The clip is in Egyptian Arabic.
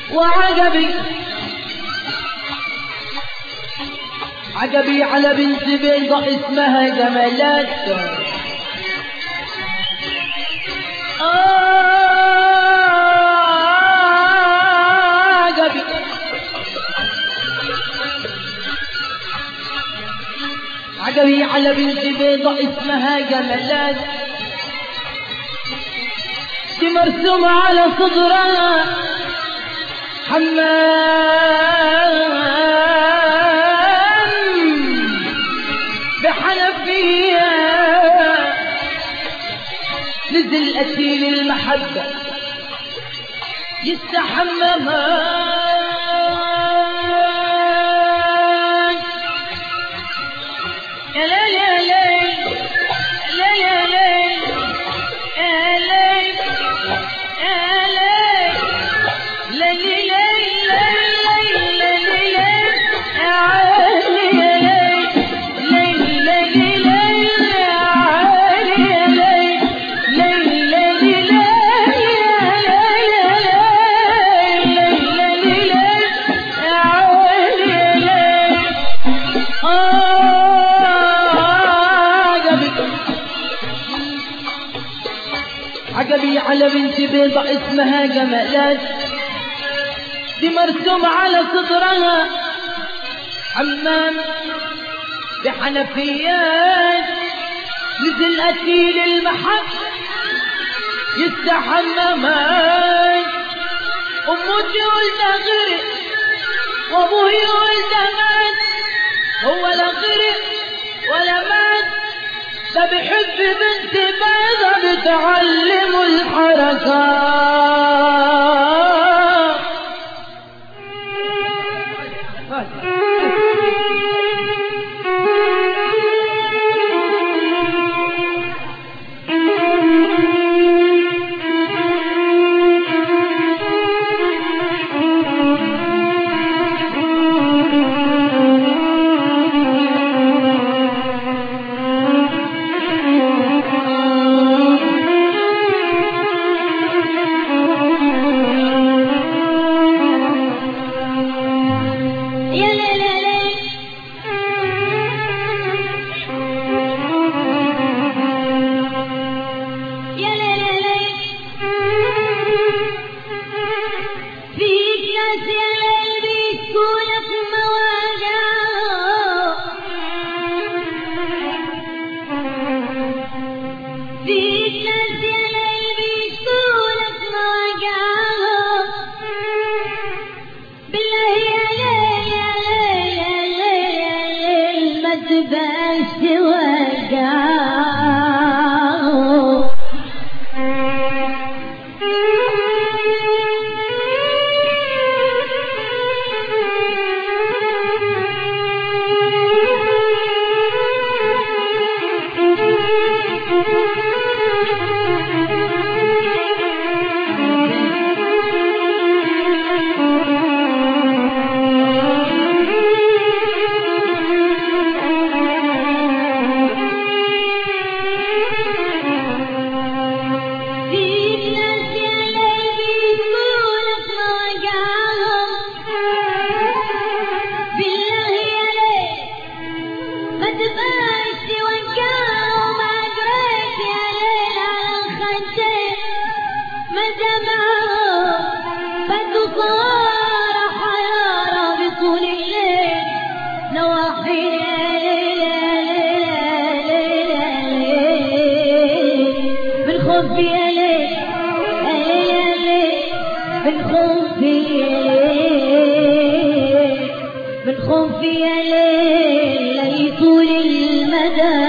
وعجبي عجبي على بنت بيضة اسمها جمالات عجبي عجبي على بنت بيضة اسمها جمالات دي مرسومة على صدرها حمام بحنفية نزل أسيل المحبة يستحممها يا ليل يا ليل لا يا ليل يا ليل يا ليل ليلي ليل ليل ليلي ليل يا عالي يا ليل ليل ليلي ليل يا عالي يا ليل ليل ليلي ليل يا ليل ليل ليلي ليل يا عالي يا ليل عجبي عجبي على بنت بيضة اسمها جمالات دي مرسوم على صدرها حمام بحنفيات نزل أسيل المحب يستحممان أمك ولد غرق وأبوي ولد مات هو لا غرق ولا مات ده بحب بنت بيضة بتعلم الحركات يا ليل يا ليل يا ليل يا ليل فيك ناس يا ليل بيسكولك مواجع فيك ناس يا ليل بيسكولك مواجع بالله يا ليل يا ليل يا ليل يا ليل ما تبقاش توجع فيك ناس يا ليل بيسكولك مواجعهم بالله يا ليل ما تبقاش توجعهم أجريت يا ليل على الخدين ما دمعهم بدوا صار حيارى بطول الليل نواحي يا ليل يا ليل يا ليل بالخوف يا ليل يا ليل بالخوف يا ليل بالخوف يا ليل لا يطول المدى